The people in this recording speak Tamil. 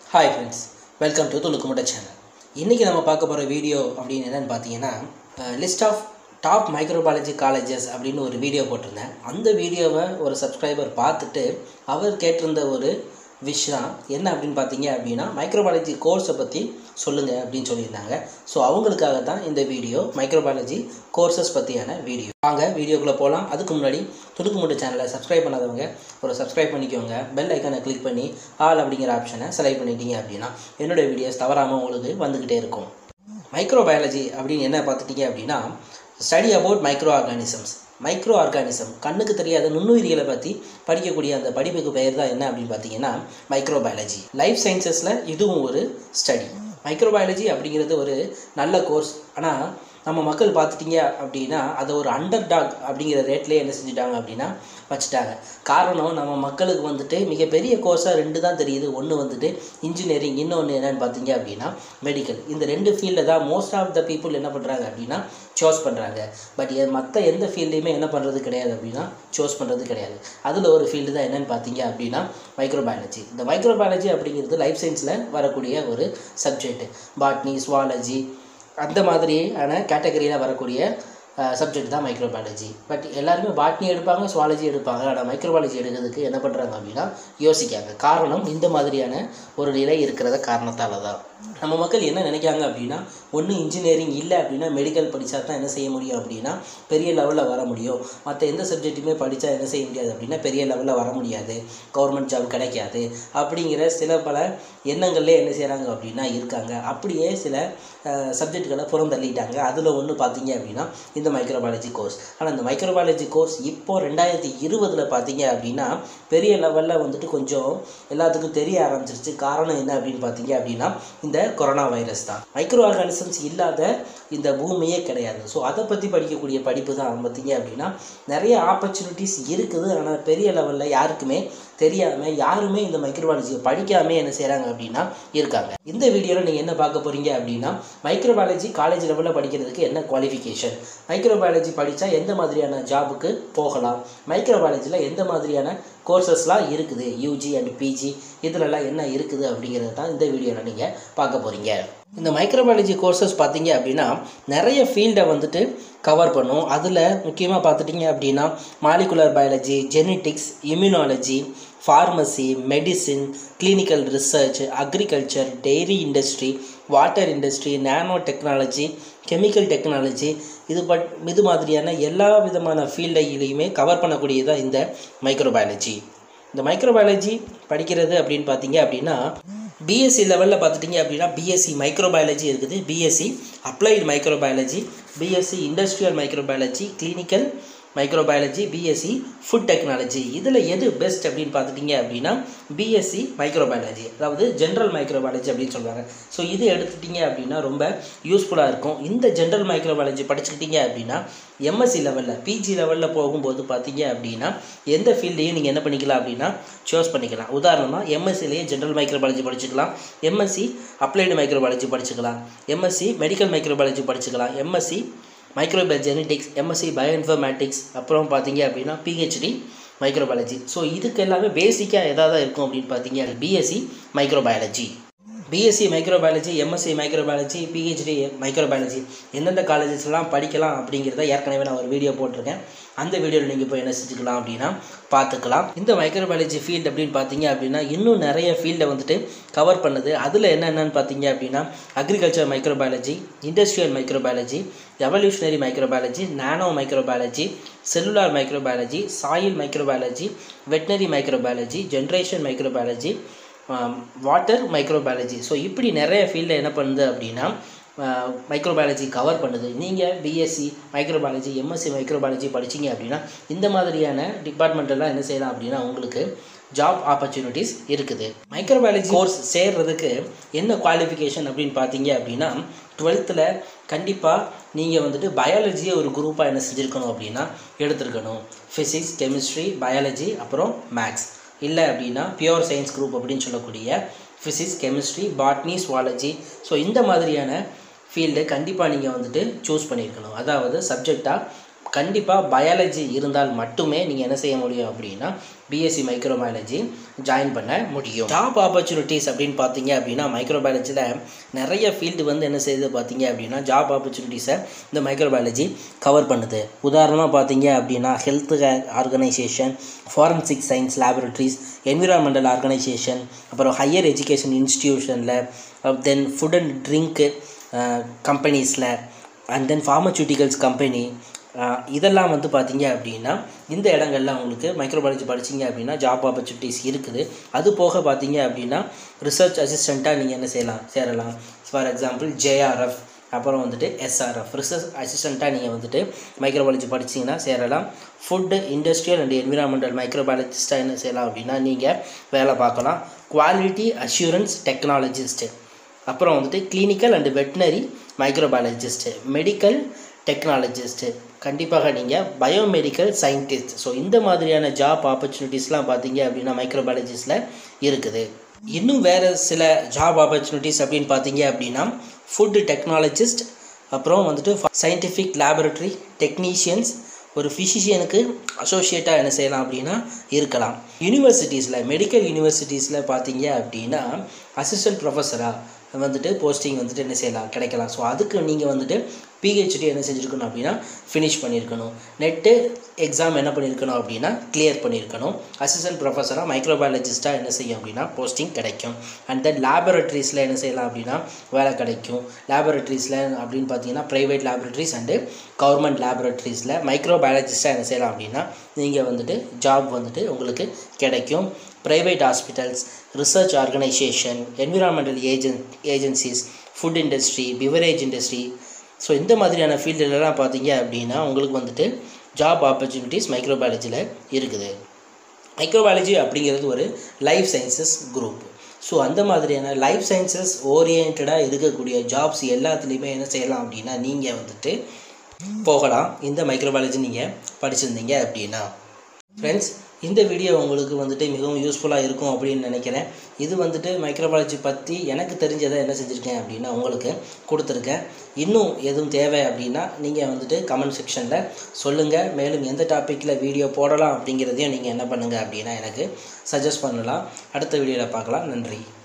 ஹாய் ஃப்ரெண்ட்ஸ் வெல்கம் டு துணுக்குமுட்ட சேனல் இன்றைக்கி நம்ம பார்க்க போகிற வீடியோ அப்படின்னு என்னென்னு பார்த்தீங்கன்னா list of top microbiology colleges அப்படின்னு ஒரு வீடியோ போட்டிருந்தேன் அந்த வீடியோவை ஒரு சப்ஸ்கிரைபர் பார்த்துட்டு அவர் கேட்டிருந்த ஒரு விஷ் தான் என்ன அப்படின்னு பார்த்தீங்க அப்படின்னா மைக்ரோபாலஜி கோர்ஸை பற்றி சொல்லுங்கள் அப்படின்னு சொல்லியிருந்தாங்க ஸோ அவங்களுக்காக தான் இந்த வீடியோ மைக்ரோபாலஜி கோர்சஸ் பற்றியான வீடியோ வாங்க வீடியோக்குள்ளே போகலாம் அதுக்கு முன்னாடி துடுக்குமுட்டு சேனலை சப்ஸ்கிரைப் பண்ணாதவங்க ஒரு சப்ஸ்கிரைப் பண்ணிக்கோங்க பெல் ஐக்கனை கிளிக் பண்ணி ஆல் அப்படிங்கிற ஆப்ஷனை செலக்ட் பண்ணிட்டீங்க அப்படின்னா என்னுடைய வீடியோஸ் தவறாமல் உங்களுக்கு வந்துக்கிட்டே இருக்கும் மைக்ரோபயாலஜி அப்படின்னு என்ன பார்த்துட்டீங்க அப்படின்னா study about microorganisms microorganism கண்ணுக்கு தெரியாத நுண்ணுயிரிகளை பற்றி படிக்கக்கூடிய அந்த படிப்புக்கு பெயர் தான் என்ன அப்படின்னு பார்த்தீங்கன்னா மைக்ரோபயாலஜி லைஃப் சயின்சஸில் இதுவும் ஒரு ஸ்டடி மைக்ரோபயாலஜி அப்படிங்கிறது ஒரு நல்ல கோர்ஸ் ஆனால் நம்ம மக்கள் பார்த்துட்டிங்க அப்படின்னா அதை ஒரு அண்டர் டாக் அப்படிங்கிற ரேட்லேயே என்ன செஞ்சுட்டாங்க அப்படின்னா வச்சுட்டாங்க காரணம் நம்ம மக்களுக்கு வந்துட்டு மிகப்பெரிய கோர்ஸாக ரெண்டு தான் தெரியுது ஒன்று வந்துட்டு இன்ஜினியரிங் இன்னொன்று என்னென்னு பார்த்தீங்க அப்படின்னா மெடிக்கல் இந்த ரெண்டு ஃபீல்டில் தான் மோஸ்ட் ஆஃப் த பீப்புள் என்ன பண்ணுறாங்க அப்படின்னா சோஸ் பண்ணுறாங்க பட் மற்ற எந்த ஃபீல்டையுமே என்ன பண்ணுறது கிடையாது அப்படின்னா சோஸ் பண்ணுறது கிடையாது அதில் ஒரு ஃபீல்டு தான் என்னென்னு பார்த்தீங்க அப்படின்னா மைக்ரோபயாலஜி இந்த மைக்ரோபயாலஜி அப்படிங்கிறது லைஃப் சயின்ஸில் வரக்கூடிய ஒரு சப்ஜெக்ட் பாட்னி ஸ்வாலஜி அந்த மாதிரியான கேட்டகரியில் வரக்கூடிய சப்ஜெக்ட் தான் மைக்ரோபாலஜி பட் எல்லாருமே பாட்னி எடுப்பாங்க சுவாலஜி எடுப்பாங்க ஆனால் மைக்ரோபாலஜி எடுக்கிறதுக்கு என்ன பண்ணுறாங்க அப்படின்னா யோசிக்காங்க காரணம் இந்த மாதிரியான ஒரு நிலை இருக்கிறத காரணத்தால் தான் நம்ம மக்கள் என்ன நினைக்காங்க அப்படின்னா ஒன்று இன்ஜினியரிங் இல்லை அப்படின்னா மெடிக்கல் படித்தா தான் என்ன செய்ய முடியும் அப்படின்னா பெரிய லெவலில் வர முடியும் மற்ற எந்த சப்ஜெக்ட்டுமே படித்தா என்ன செய்ய முடியாது அப்படின்னா பெரிய லெவலில் வர முடியாது கவர்மெண்ட் ஜாப் கிடைக்காது அப்படிங்கிற சில பல எண்ணங்கள்லேயே என்ன செய்கிறாங்க அப்படின்னா இருக்காங்க அப்படியே சில சப்ஜெக்டுகளை புறந்தள்ளிட்டாங்க அதில் ஒன்று பார்த்தீங்க அப்படின்னா இந்த மைக்ரோபாலஜி கோர்ஸ் ஆனால் இந்த மைக்ரோபாலஜி கோர்ஸ் இப்போது ரெண்டாயிரத்தி இருபதில் பார்த்தீங்க அப்படின்னா பெரிய லெவலில் வந்துட்டு கொஞ்சம் எல்லாத்துக்கும் தெரிய ஆரம்பிச்சிருச்சு காரணம் என்ன அப்படின்னு பார்த்தீங்க அப்படின்னா இந்த கொரோனா வைரஸ் தான் மைக்ரோ ஆர்கானிசம்ஸ் இல்லாத இந்த பூமியே கிடையாது ஸோ அதை பற்றி படிக்கக்கூடிய படிப்பு தான் பார்த்தீங்க அப்படின்னா நிறைய ஆப்பர்ச்சுனிட்டிஸ் இருக்குது ஆனால் பெரிய லெவலில் யாருக்குமே தெரியாமல் யாருமே இந்த மைக்ரோபாலஜியை படிக்காமல் என்ன செய்கிறாங்க அப்படின்னா இருக்காங்க இந்த வீடியோவில் நீங்கள் என்ன பார்க்க போகிறீங்க அப்படின்னா மைக்ரோபாலஜி காலேஜ் லெவலில் படிக்கிறதுக்கு என்ன குவாலிஃபிகேஷன் மைக்ரோபாலஜி படித்தா எந்த மாதிரியான ஜாபுக்கு போகலாம் மைக்ரோபாலஜியில் எந்த மாதிரியான கோர்சஸ்லாம் இருக்குது யூஜி அண்ட் பிஜி இதிலெல்லாம் என்ன இருக்குது அப்படிங்கிறது தான் இந்த வீடியோவில் நீங்கள் பார்க்க போகிறீங்க இந்த மைக்ரோபாலஜி கோர்சஸ் பார்த்தீங்க அப்படின்னா நிறைய ஃபீல்டை வந்துட்டு கவர் பண்ணும் அதில் முக்கியமாக பார்த்துட்டிங்க அப்படின்னா molecular biology genetics immunology pharmacy medicine clinical research agriculture dairy industry water industry nanotechnology chemical technology இது பட் இது மாதிரியான எல்லா விதமான ஃபீல்டையிலையுமே கவர் பண்ணக்கூடியதான் இந்த மைக்ரோபயாலஜி இந்த மைக்ரோபயாலஜி படிக்கிறது அப்படின்னு பார்த்தீங்க அப்படின்னா பிஎஸ்சி லெவலில் பார்த்துட்டிங்க அப்படின்னா பிஎஸ்சி மைக்ரோபயாலஜி இருக்குது BSc applied microbiology BSc industrial microbiology clinical microbiology BSc food technology இதில் எது பெஸ்ட் அப்படின்னு பார்த்துட்டிங்க அப்படின்னா பிஎஸ்சி மைக்ரோபயாலஜி அதாவது ஜென்ரல் மைக்ரோபயாலஜி அப்படின்னு சொல்லுவாங்க ஸோ இது எடுத்துட்டிங்க அப்படின்னா ரொம்ப யூஸ்ஃபுல்லாக இருக்கும் இந்த ஜென்ரல் மைக்ரோபயாலஜி படிச்சுக்கிட்டீங்க அப்படின்னா எம்எஸ்சி லெவலில் பிஜி லெவலில் போகும்போது பார்த்தீங்க அப்படின்னா எந்த ஃபீல்டையும் நீங்கள் என்ன பண்ணிக்கலாம் அப்படின்னா சூஸ் பண்ணிக்கலாம் உதாரணமாக எம்எஸ்சிலேயே ஜென்ரல் மைக்ரோபாலஜி படிச்சுக்கலாம் எம்எஸ்சி அப்ளைடு மைக்ரோபாலஜி படிச்சுக்கலாம் எம்எஸ்சி மெடிக்கல் மைக்ரோபாலஜி படிச்சுக்கலாம் MSc microbial genetics MSc bioinformatics அப்புறம் பார்த்தீங்க அப்படின்னா பிஹெச்டி மைக்ரோபாலஜி ஸோ இதுக்கு எல்லாமே பேசிக்காக எதாவது இருக்கும் அப்படின்னு பார்த்தீங்க BSc microbiology BSc microbiology MSc microbiology PhD microbiology எந்தெந்த காலேஜஸ்லாம் படிக்கலாம் அப்படிங்கிறத ஏற்கனவே நான் ஒரு வீடியோ போட்டிருக்கேன் அந்த வீடியோவில் நீங்கள் போய் என்ன செஞ்சுக்கலாம் அப்படின்னா பார்த்துக்கலாம் இந்த மைக்ரோபயாலஜி ஃபீல்டு அப்படின்னு பார்த்தீங்க அப்படின்னா இன்னும் நிறைய ஃபீல்டை வந்துட்டு கவர் பண்ணுது அதில் என்னென்னு பார்த்தீங்க அப்படின்னா agriculture microbiology industrial microbiology evolutionary microbiology nano microbiology cellular microbiology soil microbiology veterinary microbiology generation microbiology water microbiology so இப்படி நிறைய ஃபீல்டில் என்ன பண்ணுது அப்படின்னா மைக்ரோபயாலஜி கவர் பண்ணுது நீங்கள் பிஎஸ்சி மைக்ரோபயாலஜி எம்எஸ்சி மைக்ரோபயாலஜி படிச்சிங்க அப்படின்னா இந்த மாதிரியான டிபார்ட்மெண்ட்டெல்லாம் என்ன செய்யலாம் அப்படின்னா உங்களுக்கு ஜாப் ஆப்பர்ச்சுனிட்டிஸ் இருக்குது மைக்ரோபயாலஜி கோர்ஸ் சேர்றதுக்கு என்ன குவாலிஃபிகேஷன் அப்படின்னு பார்த்தீங்க அப்படின்னா டுவெல்த்தில் கண்டிப்பாக நீங்கள் வந்துட்டு பயாலஜியை ஒரு குரூப்பாக என்ன செஞ்சுருக்கணும் அப்படின்னா எடுத்துருக்கணும் ஃபிசிக்ஸ் கெமிஸ்ட்ரி பயாலஜி அப்புறம் மேக்ஸ் இல்லை அப்படின்னா பியோர் சயின்ஸ் குரூப் அப்படின்னு சொல்லக்கூடிய physics chemistry botany zoology so இந்த மாதிரியான ஃபீல்டு கண்டிப்பாக நீங்கள் வந்துட்டு சூஸ் பண்ணியிருக்கணும் அதாவது சப்ஜெக்டாக கண்டிப்பாக பயாலஜி இருந்தால் மட்டுமே நீங்கள் என்ன செய்ய முடியும் அப்படின்னா பிஎஸ்சி மைக்ரோபயாலஜி ஜாயின் பண்ண முடியும் ஜாப் ஆப்பர்ச்சுனிட்டிஸ் அப்படின்னு பார்த்தீங்க அப்படின்னா மைக்ரோபயாலஜியில் நிறைய ஃபீல்டு வந்து என்ன செய்யுது பார்த்தீங்க அப்படின்னா ஜாப் ஆப்பர்ச்சுனிட்டிஸை இந்த மைக்ரோபயாலஜி கவர் பண்ணுது உதாரணமாக பார்த்தீங்க அப்படின்னா health organisation forensic science laboratories environmental organisation அப்புறம் ஹையர் எஜுகேஷன் இன்ஸ்டிடியூஷனில் தென் ஃபுட் அண்ட் ட்ரிங்க்கு கம்பெனிஸில் அண்ட் தென் ஃபார்மசூட்டிக்கல்ஸ் கம்பெனி இதெல்லாம் வந்து பார்த்தீங்க அப்படின்னா இந்த இடங்கள்ல உங்களுக்கு மைக்ரோபாலஜி படிச்சீங்க அப்படின்னா ஜாப் ஆப்பர்ச்சுனிட்டிஸ் இருக்குது அது போக பார்த்தீங்க அப்படின்னா ரிசர்ச் அசிஸ்டண்ட்டாக நீங்கள் என்ன செய்யலாம் சேரலாம் ஃபார் எக்ஸாம்பிள் ஜேஆர்எஃப் அப்புறம் வந்துட்டு எஸ்ஆர்எஃப் ரிசர்ச் அசிஸ்டண்ட்டாக நீங்கள் வந்துட்டு மைக்ரோபாலஜி படிச்சீங்கன்னா சேரலாம் ஃபுட்டு இண்டஸ்ட்ரியல் அண்ட் என்விரான்மெண்டல் மைக்ரோபாலஜிஸ்ட்டாக என்ன செய்யலாம் அப்படின்னா நீங்கள் வேலை பார்க்கலாம் குவாலிட்டி அஷூரன்ஸ் டெக்னாலஜிஸ்ட்டு அப்புறம் வந்துட்டு clinical and veterinary microbiologist medical technologist கண்டிப்பாக நீங்கள் பயோமெடிக்கல் சயின்டிஸ்ட் ஸோ இந்த மாதிரியான ஜாப் ஆப்பர்ச்சுனிட்டிஸ்லாம் பார்த்தீங்க அப்படின்னா மைக்ரோபாலஜிஸில் இருக்குது இன்னும் வேறு சில ஜாப் ஆப்பர்ச்சுனிட்டிஸ் அப்படின்னு பார்த்தீங்க அப்படின்னா ஃபுட் டெக்னாலஜிஸ்ட் அப்புறம் வந்துட்டு சயின்டிஃபிக் லேபரட்டரி டெக்னீஷியன்ஸ் ஒரு ஃபிசிஷியனுக்கு அசோசியேட்டாக என்ன செய்யலாம் அப்படின்னா இருக்கலாம் யூனிவர்சிட்டிஸில் மெடிக்கல் யூனிவர்சிட்டிஸில் பார்த்தீங்க அப்படின்னா அசிஸ்டன்ட் ப்ரொஃபஸராக வந்துட்டு போஸ்டிங் வந்துட்டு என்ன செய்யலாம் கிடைக்கலாம் ஸோ அதுக்கு நீங்கள் வந்துட்டு பிஹெச்டி என்ன செஞ்சுருக்கணும் அப்படின்னா ஃபினிஷ் பண்ணியிருக்கணும் நெட்டு எக்ஸாம் என்ன பண்ணியிருக்கணும் அப்படின்னா கிளியர் பண்ணியிருக்கணும் அசிஸ்டன்ட் ப்ரொஃபஸராக மைக்ரோபயாலஜிஸ்ட்டாக என்ன செய்யும் அப்படின்னா போஸ்டிங் கிடைக்கும் அண்ட் தென் லேபரட்டரிஸில் என்ன செய்யலாம் அப்படின்னா வேலை கிடைக்கும் லேபரட்டரிஸில் அப்படின்னு பார்த்தீங்கன்னா ப்ரைவேட் லேபரட்டரிஸ் அண்டு கவர்மெண்ட் லேபரட்டரிஸில் மைக்ரோபயாலஜிஸ்ட்டாக என்ன செய்யலாம் அப்படின்னா நீங்கள் வந்துட்டு ஜாப் வந்துட்டு உங்களுக்கு கிடைக்கும் private hospitals research organisation environmental ஏஜென் agencies food industry beverage industry so இந்த மாதிரியான ஃபீல்டுலலாம் பார்த்தீங்க அப்படின்னா உங்களுக்கு வந்துட்டு ஜாப் ஆப்பர்ச்சுனிட்டிஸ் மைக்ரோபயாலஜியில் இருக்குது மைக்ரோபயாலஜி அப்படிங்கிறது ஒரு லைஃப் சயின்சஸ் குரூப் ஸோ அந்த மாதிரியான லைஃப் சயின்சஸ் ஓரியன்டாக இருக்கக்கூடிய ஜாப்ஸ் எல்லாத்துலேயுமே என்ன செய்யலாம் அப்படின்னா நீங்கள் வந்துட்டு போகலாம் இந்த மைக்ரோபயாலஜி நீங்கள் படிச்சிருந்தீங்க அப்படின்னா ஃப்ரெண்ட்ஸ் இந்த வீடியோ உங்களுக்கு வந்துட்டு மிகவும் யூஸ்ஃபுல்லாக இருக்கும் அப்படின்னு நினைக்கிறேன் இது வந்துட்டு மைக்ரோபாலஜி பற்றி எனக்கு தெரிஞ்சதை என்ன செஞ்சுருக்கேன் அப்படின்னா உங்களுக்கு கொடுத்துருக்கேன் இன்னும் எதுவும் தேவை அப்படின்னா நீங்கள் வந்துட்டு கமெண்ட் செக்ஷனில் சொல்லுங்கள் மேலும் எந்த டாப்பிக்கில் வீடியோ போடலாம் அப்படிங்கிறதையும் நீங்கள் என்ன பண்ணுங்கள் அப்படின்னா எனக்கு சஜஸ்ட் பண்ணலாம் அடுத்த வீடியோவில் பார்க்கலாம் நன்றி